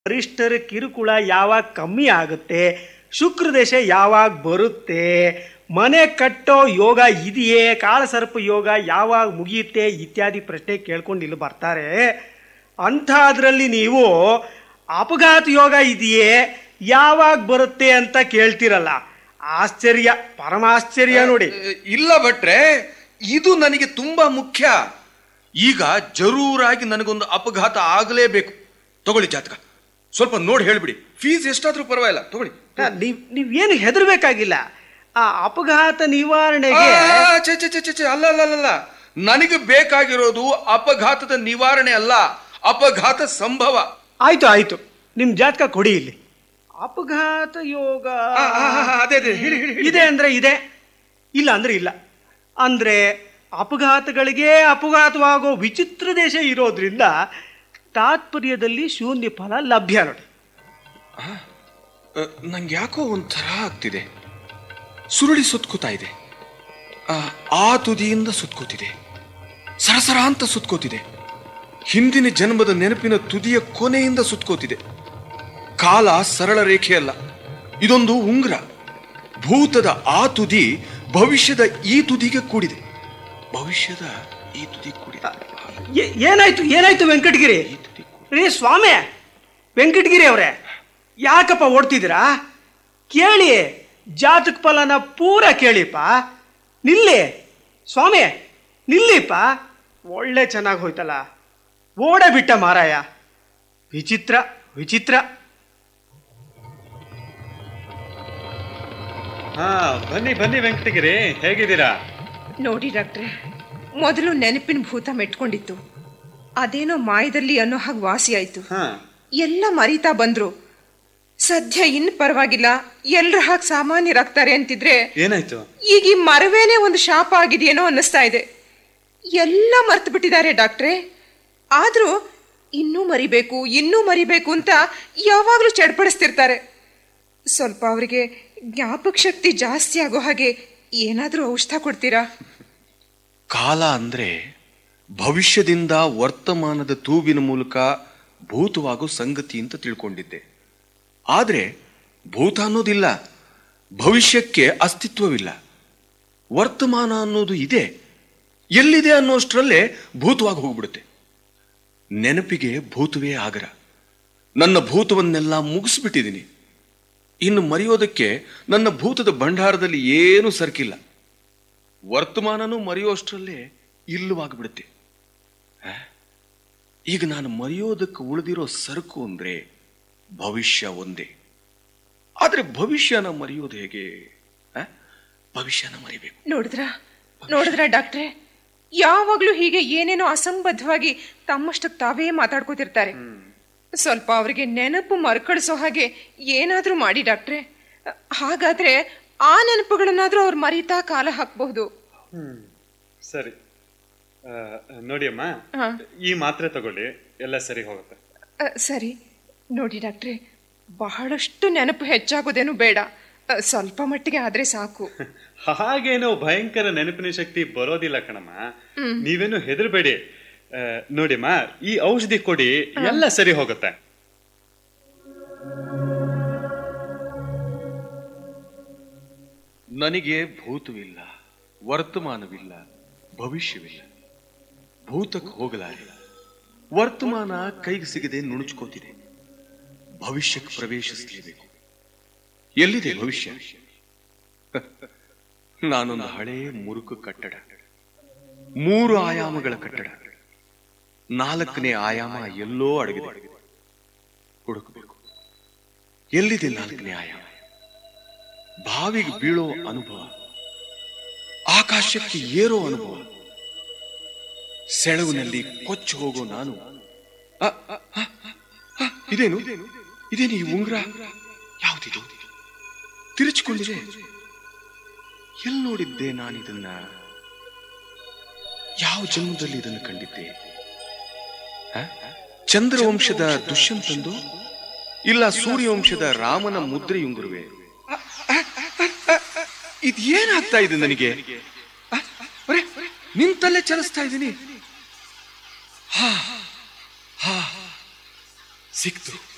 ವರಿಷ್ಠರ ಕಿರುಕುಳ ಯಾವಾಗ ಕಮ್ಮಿ ಆಗುತ್ತೆ ಶುಕ್ರ ದೇಶ ಯಾವಾಗ ಬರುತ್ತೆ ಮನೆ ಕಟ್ಟೋ ಯೋಗ ಇದೆಯೇ ಕಾಳಸರ್ಪ ಯೋಗ ಯಾವಾಗ ಮುಗಿಯುತ್ತೆ ಇತ್ಯಾದಿ ಪ್ರಶ್ನೆ ಕೇಳ್ಕೊಂಡು ಇಲ್ಲಿ ಬರ್ತಾರೆ ಅಂಥದ್ರಲ್ಲಿ ನೀವು ಅಪಘಾತ ಯೋಗ ಇದೆಯೇ ಯಾವಾಗ ಬರುತ್ತೆ ಅಂತ ಕೇಳ್ತಿರಲ್ಲ ಆಶ್ಚರ್ಯ ಪರಮಾಶ್ಚರ್ಯ ನೋಡಿ ಇಲ್ಲ ಭಟ್ರೆ ಇದು ನನಗೆ ತುಂಬಾ ಮುಖ್ಯ ಈಗ ಜರೂರಾಗಿ ನನಗೊಂದು ಅಪಘಾತ ಆಗಲೇಬೇಕು ತಗೊಳ್ಳಿ ಜಾತಕ ಸ್ವಲ್ಪ ನೋಡಿ ಹೇಳ್ಬಿಡಿ ಫೀಸ್ ಎಷ್ಟಾದ್ರೂ ಪರವಾಗಿಲ್ಲ ತಗೊಳ್ಳಿ ಆ, ನೀವ್ ನೀವೇನು ಹೆದರ್ಬೇಕಾಗಿಲ್ಲ ಆ ಅಪಘಾತ ನಿವಾರಣೆಗೆ ಆ, ಛೆ, ಛೆ, ಛೆ, ಛೆ, ಛೆ, ಅಲ್ಲ ಅಲ್ಲ ಅಲ್ಲ, ಅಲ್ಲ ನನಗೆ ಬೇಕಾಗಿರೋದು ಅಪಘಾತದ ನಿವಾರಣೆ ಅಲ್ಲ ಅಪಘಾತ ಸಂಭವ ಆಯ್ತು ಆಯ್ತು ನಿಮ್ ಜಾತಕ ಕೊಡಿ ಇಲ್ಲಿ ಅಪಘಾತ ಯೋಗ ಆ, ಆ, ಆ, ಅದೇ ಅದೇ ಹೇಳಿ ಹೇಳಿ ಹೇಳಿ. ಇದೆ ಅಂದ್ರೆ ಇದೆ ಇಲ್ಲ ಅಂದ್ರೆ ಇಲ್ಲ ಅಂದ್ರೆ ಅಪಘಾತಗಳಿಗೆ ಅಪಘಾತವಾಗೋ ವಿಚಿತ್ರ ದೇಶ ಇರೋದ್ರಿಂದ ತಾತ್ಪರ್ಯದಲ್ಲಿ ಶೂನ್ಯ ಫಲ ಲಭ್ಯ ನೋಡಿ ಅ, ನಂಗೆ ಯಾಕೋ ಒಂಥರ ಆಗ್ತಿದೆ ಸುರುಳಿ ಸುತ್ಕೋತಾ ಇದೆ ಆ, ಆ ತುದಿಯಿಂದ ಸುತ್ಕೋತಿದೆ ಸರಸರ ಅಂತ ಸುತ್ಕೋತಿದೆ ಹಿಂದಿನ ಜನ್ಮದ ನೆನಪಿನ ತುದಿಯ ಕೊನೆಯಿಂದ ಸುತ್ಕೋತಿದೆ ಕಾಲ ಸರಳ ರೇಖೆಯಲ್ಲ ಇದೊಂದು ಉಂಗ್ರ ಭೂತದ ಆ ತುದಿ ಭವಿಷ್ಯದ ಈ ತುದಿಗೆ ಕೂಡಿದೆ ಭವಿಷ್ಯದ ಈ ತುದಿ ಕೂಡಿದೆ ಏ- ಏನಾಯ್ತು ಏನಾಯ್ತು ವೆಂಕಟಗಿರಿ ಈ ತುದಿ ಕೂಡಿದೆ. ರೀ ಸ್ವಾಮಿ ವೆಂಕಟಗಿರಿ ಅವರೇ ಯಾಕಪ್ಪ ಓಡ್ತಿದ್ದೀರಾ ಕೇಳಿ ಜಾತಕ ಫಲನ ಪೂರ ಕೇಳಿಪ್ಪ ನಿಲ್ಲಿ ಸ್ವಾಮಿ ನಿಲ್ಲಿಪ್ಪ ಒಳ್ಳೆ ಚೆನ್ನಾಗಿ ಹೋಯ್ತಲ್ಲ ಓಡೇ ಬಿಟ್ಟ ಮಾರಾಯ ವಿಚಿತ್ರ ವಿಚಿತ್ರ ಹಾ ಬನ್ನಿ ಬನ್ನಿ ವೆಂಕಟಗಿರಿ ಹೇಗಿದ್ದೀರಾ ನೋಡಿ ಡಾಕ್ಟ್ರೆ ಮೊದಲು ನೆನಪಿನ ಭೂತ ಮೆಟ್ಕೊಂಡಿತ್ತು ಅದೇನೋ ಮಾಯದಲ್ಲಿ ಅನ್ನೋ ಹಾಗೆ ವಾಸಿ ಆಯ್ತು ಹಾ ಎಲ್ಲ ಮರೀತಾ ಬಂದ್ರು ಸದ್ಯ ಇನ್ ಪರವಾಗಿಲ್ಲ ಎಲ್ರ ಹಾಗೆ ಸಾಮಾನ್ಯರಾಗ್ತಾರೆ ಅಂತಿದ್ರೆ ಏನಾಯ್ತು ಈಗ ಈ ಮರವೇನೆ ಒಂದು ಶಾಪ ಆಗಿದೆಯೇನೋ ಅನ್ನಿಸ್ತಾ ಇದೆ ಎಲ್ಲ ಮರ್ತು ಬಿಟ್ಟಿದ್ದಾರೆ ಡಾಕ್ಟ್ರೆ ಆದ್ರೂ ಇನ್ನೂ ಮರಿಬೇಕು ಇನ್ನೂ ಮರಿಬೇಕು ಅಂತ ಯಾವಾಗಲೂ ಚಡ್ಪಡಿಸ್ತಿರ್ತಾರೆ ಸ್ವಲ್ಪ ಅವರಿಗೆ ಜ್ಞಾಪಕ ಶಕ್ತಿ ಜಾಸ್ತಿ ಆಗೋ ಹಾಗೆ ಏನಾದರೂ ಔಷಧ ಕೊಡ್ತೀರಾ ಕಾಲ ಅಂದ್ರೆ ಭವಿಷ್ಯದಿಂದ ವರ್ತಮಾನದ ತೂಬಿನ ಮೂಲಕ ಭೂತವಾಗೋ ಸಂಗತಿ ಅಂತ ತಿಳ್ಕೊಂಡಿದ್ದೆ ಆದ್ರೆ ಭೂತ ಅನ್ನೋದಿಲ್ಲ ಭವಿಷ್ಯಕ್ಕೆ ಅಸ್ತಿತ್ವವಿಲ್ಲ ವರ್ತಮಾನ ಅನ್ನೋದು ಇದೆ ಎಲ್ಲಿದೆ ಅನ್ನೋಷ್ಟರಲ್ಲೇ ಭೂತವಾಗಿ ಹೋಗ್ಬಿಡುತ್ತೆ ನೆನಪಿಗೆ ಭೂತವೇ ಆಗರ ನನ್ನ ಭೂತವನ್ನೆಲ್ಲ ಮುಗಿಸ್ಬಿಟ್ಟಿದ್ದೀನಿ ಇನ್ನು ಮರೆಯೋದಕ್ಕೆ ನನ್ನ ಭೂತದ ಭಂಡಾರದಲ್ಲಿ ಏನೂ ಸರ್ಕಿಲ್ಲ ವರ್ತಮಾನನೂ ಮರೆಯೋಷ್ಟರಲ್ಲೇ ಇಲ್ಲವಾಗಿಬಿಡುತ್ತೆ ಆ? ಈಗ ನಾನು ಮರೆಯೋದಕ್ಕೆ ಉಳಿದಿರೋ ಸರಕು ಅಂದ್ರೆ ಭವಿಷ್ಯ ಒಂದೇ ಆದ್ರೆ ಭವಿಷ್ಯನ ಮರೆಯೋದು ಹೇಗೆ ಆ? ಭವಿಷ್ಯನ ಮರಿಬೇಕು ನೋಡಿದ್ರ ನೋಡಿದ್ರ ಡಾಕ್ಟ್ರೆ ಯಾವಾಗ್ಲೂ ಹೀಗೆ ಏನೇನೋ ಅಸಂಬದ್ಧವಾಗಿ ತಮ್ಮಷ್ಟಕ್ಕೆ ತಾವೇ ಮಾತಾಡ್ಕೋತಿರ್ತಾರೆ ಸ್ವಲ್ಪ ಅವರಿಗೆ ನೆನಪು ಮರುಕಳಿಸೋ ಹಾಗೆ ಏನಾದ್ರೂ ಮಾಡಿ ಡಾಕ್ಟ್ರೆ ಹಾಗಾದ್ರೆ ಆ ನೆನಪುಗಳನ್ನಾದ್ರೂ ಅವ್ರು ಮರೀತಾ ಕಾಲ ಹಾಕಬಹುದು ಸರಿ ಆ, ನೋಡಿ ಅಮ್ಮ ಹಾ. ಈ ಮಾತ್ರೆ ತಗೊಳ್ಳಿ ಎಲ್ಲ ಸರಿ ಹೋಗುತ್ತೆ ಸರಿ ನೋಡಿ ಡಾಕ್ಟ್ರೆ ಬಹಳಷ್ಟು ನೆನಪು ಹೆಚ್ಚಾಗೋದೇನು ಬೇಡ ಅ, ಸ್ವಲ್ಪ ಮಟ್ಟಿಗೆ ಆದ್ರೆ ಸಾಕು ಹಾಗೇನೋ ಭಯಂಕರ ನೆನಪಿನ ಶಕ್ತಿ ಬರೋದಿಲ್ಲ ಕಣಮ್ಮ ನೀವೇನು ಹೆದರ್ಬೇಡಿ ಆ, ನೋಡಿಮ್ಮ ಈ ಔಷಧಿ ಕೊಡಿ ಎಲ್ಲ ಸರಿ ಹೋಗುತ್ತೆ ನನಗೆ ಭೂತವಿಲ್ಲ ವರ್ತಮಾನವಿಲ್ಲ ಭವಿಷ್ಯವಿಲ್ಲ ಭೂತಕ್ಕೆ ಹೋಗಲಾರೆ ವರ್ತಮಾನ ಕೈಗೆ ಸಿಗದೆ ನುಣುಚ್ಕೋತಿದೆ ಭವಿಷ್ಯಕ್ಕೆ ಪ್ರವೇಶಿಸಲೇಬೇಕು ಎಲ್ಲಿದೆ ಭವಿಷ್ಯ ನಾನೊಂದು ಹಳೇ ಮುರುಕು ಕಟ್ಟಡ ಮೂರು ಆಯಾಮಗಳ ಕಟ್ಟಡ ನಾಲ್ಕನೇ ಆಯಾಮ ಎಲ್ಲೋ ಅಡಗಿದೆ ಹುಡುಕಬೇಕು ಎಲ್ಲಿದೆ ನಾಲ್ಕನೇ ಆಯಾಮ ಬಾವಿಗೆ ಬೀಳೋ ಅನುಭವ ಆಕಾಶಕ್ಕೆ ಏರೋ ಅನುಭವ ಸೆಳವಿನಲ್ಲಿ ಕೊಚ್ಚಿ ಹೋಗೋ ನಾನು ಅ, ಅ, ಅ, ಅ, ಇದೇನು ಇದೇನು ಈ ಉಂಗ್ರ ಯಾವುದಿದು ತಿರುಚಿಕೊಂಡಿದೆ ಎಲ್ಲಿ ನೋಡಿದ್ದೆ ನಾನಿದನ್ನ ಯಾವ ಜನ್ಮದಲ್ಲಿ ಇದನ್ನು ಕಂಡಿದ್ದೆ ಆ? ಚಂದ್ರವಂಶದ ದುಷ್ಯಂತಂದು ಇಲ್ಲ ಸೂರ್ಯವಂಶದ ರಾಮನ ಮುದ್ರೆಯುಂಗುರುವೆ ಇದೇನಾಗ್ತಾ ಇದೆ ನನಗೆ ಆ, ಅರೆ, ನಿಂತಲ್ಲೇ ಚಲಿಸ್ತಾ ಇದ್ದೀನಿ ಹಾ ಹಾ ಸಿಕ್ತು